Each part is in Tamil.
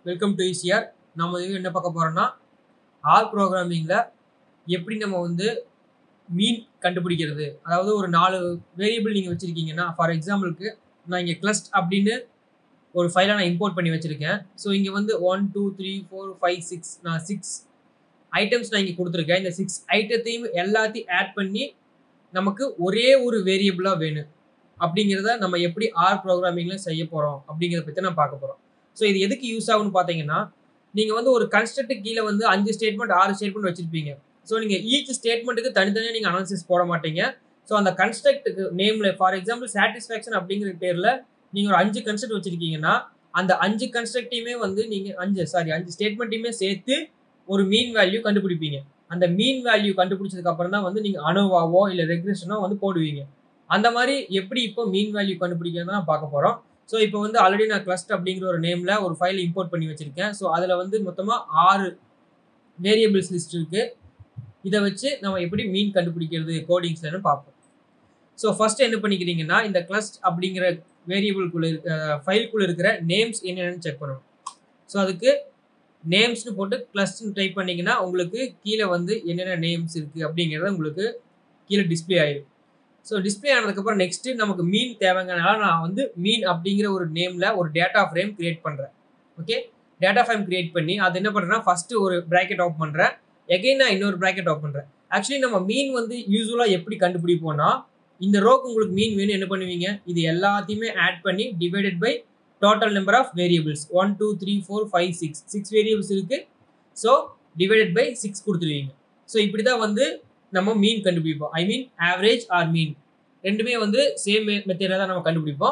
வெல்கம் டு ஈசிஆர் நம்ம இது என்ன பார்க்க போகிறோம்னா ஆர் ப்ரோக்ராமிங்கில் எப்படி நம்ம வந்து மீன் கண்டுபிடிக்கிறது அதாவது ஒரு நாலு வேரியபிள் நீங்கள் வச்சுருக்கீங்கன்னா ஃபார் எக்ஸாம்பிளுக்கு நான் இங்கே கிளஸ்ட் அப்படின்னு ஒரு ஃபைலை நான் இம்போர்ட் பண்ணி வச்சுருக்கேன் ஸோ இங்கே வந்து one two three four five six நான் சிக்ஸ் ஐட்டம்ஸ் நான் இங்கே கொடுத்துருக்கேன் இந்த சிக்ஸ் ஐட்டத்தையும் எல்லாத்தையும் ஆட் பண்ணி நமக்கு ஒரே ஒரு வேரியபிளாக வேணும் அப்படிங்கிறத நம்ம எப்படி ஆர் ப்ரோக்ராமிங்கில் செய்ய போகிறோம் அப்படிங்கிறத பற்றி நான் பார்க்க போகிறோம் ஸோ இது எதுக்கு யூஸ் ஆகும்னு பார்த்தீங்கன்னா நீங்கள் வந்து ஒரு கன்ஸ்ட்ரக்ட் கீழே வந்து அஞ்சு ஸ்டேட்மெண்ட் ஆறு ஸ்டேட்மெண்ட் வச்சிருப்பீங்க ஸோ நீங்கள் ஈச் ஸ்டேட்மெண்ட்டுக்கு தனித்தனியாக நீங்கள் அனாலிசிஸ் போட மாட்டீங்க ஸோ அந்த கன்ஸ்ட்ரக்ட்டுக்கு நேமில் ஃபார் எக்ஸாம்பிள் சாட்டிஸ்ஃபேக்ஷன் அப்படிங்கிற பேரில் நீங்கள் ஒரு அஞ்சு கன்ஸ்ட்ரக்ட் வச்சிருக்கீங்கன்னா அந்த அஞ்சு கன்ஸ்ட்ரக்டையுமே வந்து நீங்கள் அஞ்சு சாரி அஞ்சு ஸ்டேட்மெண்ட்டையுமே சேர்த்து ஒரு மீன் வேல்யூ கண்டுபிடிப்பீங்க அந்த மீன் வேல்யூ கண்டுபிடிச்சதுக்கு அப்புறம் தான் வந்து நீங்கள் அனோவாவோ இல்லை ரெக்ரெஷனோ வந்து போடுவீங்க அந்த மாதிரி எப்படி இப்போ மீன் வேல்யூ கண்டுபிடிக்கிறது தான் பார்க்க போகிறோம் ஸோ இப்போ வந்து ஆல்ரெடி நான் கிளஸ்ட் அப்படிங்கிற ஒரு நேமில் ஒரு ஃபைல் இம்போர்ட் பண்ணி வச்சுருக்கேன் ஸோ அதில் வந்து மொத்தமாக ஆறு வேரியபிள்ஸ் லிஸ்ட் இருக்குது இதை வச்சு நம்ம எப்படி மீன் கண்டுபிடிக்கிறது கோடிங்ஸ்லன்னு பார்ப்போம் ஸோ ஃபஸ்ட்டு என்ன பண்ணிக்கிறீங்கன்னா இந்த கிளஸ்ட் அப்படிங்கிற வேரியபிள்குள்ளே இருக்க ஃபைல்குள்ளே இருக்கிற நேம்ஸ் என்னென்னு செக் பண்ணணும் ஸோ அதுக்கு நேம்ஸ்னு போட்டு கிளஸ்ட்னு டைப் பண்ணிங்கன்னா உங்களுக்கு கீழே வந்து என்னென்ன நேம்ஸ் இருக்குது அப்படிங்கிறத உங்களுக்கு கீழே டிஸ்பிளே ஆயிடும் ஸோ டிஸ்பிளே ஆனதுக்கப்புறம் நெக்ஸ்ட்டு நமக்கு மீன் தேவைங்கிறனால நான் வந்து மீன் அப்படிங்கிற ஒரு நேமில் ஒரு டேட்டா ஃப்ரேம் க்ரியேட் பண்ணுறேன் ஓகே டேட்டா ஃப்ரேம் க்ரியேட் பண்ணி அது என்ன பண்ணுறேன்னா ஃபஸ்ட்டு ஒரு ப்ராக்கெட் ஆஃப் பண்ணுறேன் எகைன் நான் இன்னொரு ப்ராக்கெட் ஆஃப் பண்ணுறேன் ஆக்சுவலி நம்ம மீன் வந்து யூஸ்வலாக எப்படி கண்டுபிடிப்போம்னா இந்த ரோக்கு உங்களுக்கு மீன் வேணும் என்ன பண்ணுவீங்க இது எல்லாத்தையுமே ஆட் பண்ணி divided by total number of variables one two three four five six six variables இருக்குது ஸோ டிவைடட் பை சிக்ஸ் கொடுத்துருவீங்க ஸோ இப்படி தான் வந்து நம்ம மீன் கண்டுபிடிப்போம் ஐ மீன் ஆவரேஜ் ஆர் மீன் ரெண்டுமே வந்து சேம் மெத்தேடில் தான் நம்ம கண்டுபிடிப்போம்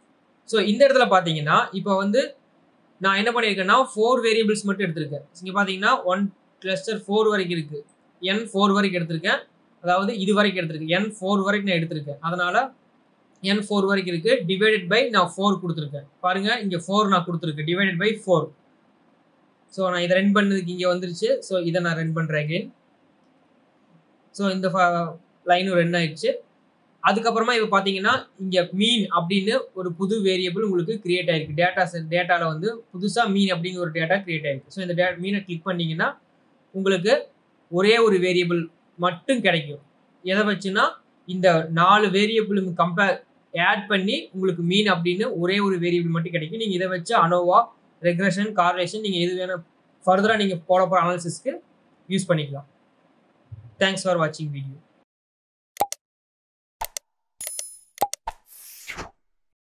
ஸோ இந்த இடத்துல பார்த்தீங்கன்னா இப்போ வந்து நான் என்ன பண்ணியிருக்கேன்னா ஃபோர் வேரியபிள்ஸ் மட்டும் எடுத்திருக்கேன் இங்கே பார்த்தீங்கன்னா ஒன் கிளஸ்டர் ஃபோர் வரைக்கும் இருக்குது என் ஃபோர் வரைக்கும் எடுத்திருக்கேன் அதாவது இது வரைக்கும் எடுத்திருக்கேன் என் ஃபோர் வரைக்கும் நான் எடுத்திருக்கேன் அதனால் என் ஃபோர் வரைக்கும் இருக்குது டிவைடட் பை நான் ஃபோர் கொடுத்துருக்கேன் பாருங்கள் இங்கே ஃபோர் நான் கொடுத்துருக்கேன் டிவைடட் பை ஃபோர் ஸோ நான் இதை ரன் பண்ணதுக்கு இங்கே வந்துருச்சு ஸோ இதை நான் ரன் பண்ணுறேன் அகெயின் ஸோ இந்த லைனும் ரன் ஆயிடுச்சு அதுக்கப்புறமா இப்போ பார்த்தீங்கன்னா இங்கே மீன் அப்படின்னு ஒரு புது வேரியபிள் உங்களுக்கு கிரியேட் ஆயிருக்கு டேட்டா டேட்டாவில் வந்து புதுசாக மீன் அப்படிங்கிற ஒரு டேட்டா கிரியேட் ஆயிருக்கு ஸோ இந்த டே மீனை கிளிக் பண்ணிங்கன்னா உங்களுக்கு ஒரே ஒரு வேரியபிள் மட்டும் கிடைக்கும் எதை வச்சுன்னா இந்த நாலு வேரியபிளும் கம்பேர் ஆட் பண்ணி உங்களுக்கு மீன் அப்படின்னு ஒரே ஒரு வேரியபிள் மட்டும் கிடைக்கும் நீங்கள் இதை வச்சு அனோவா ரெக்ரெஷன் கார்லேஷன் நீங்கள் எது வேணும் ஃபர்தராக நீங்கள் போட போகிற அனாலிசிஸ்க்கு யூஸ் பண்ணிக்கலாம் தேங்க்ஸ் ஃபார் வாட்சிங் வீடியோ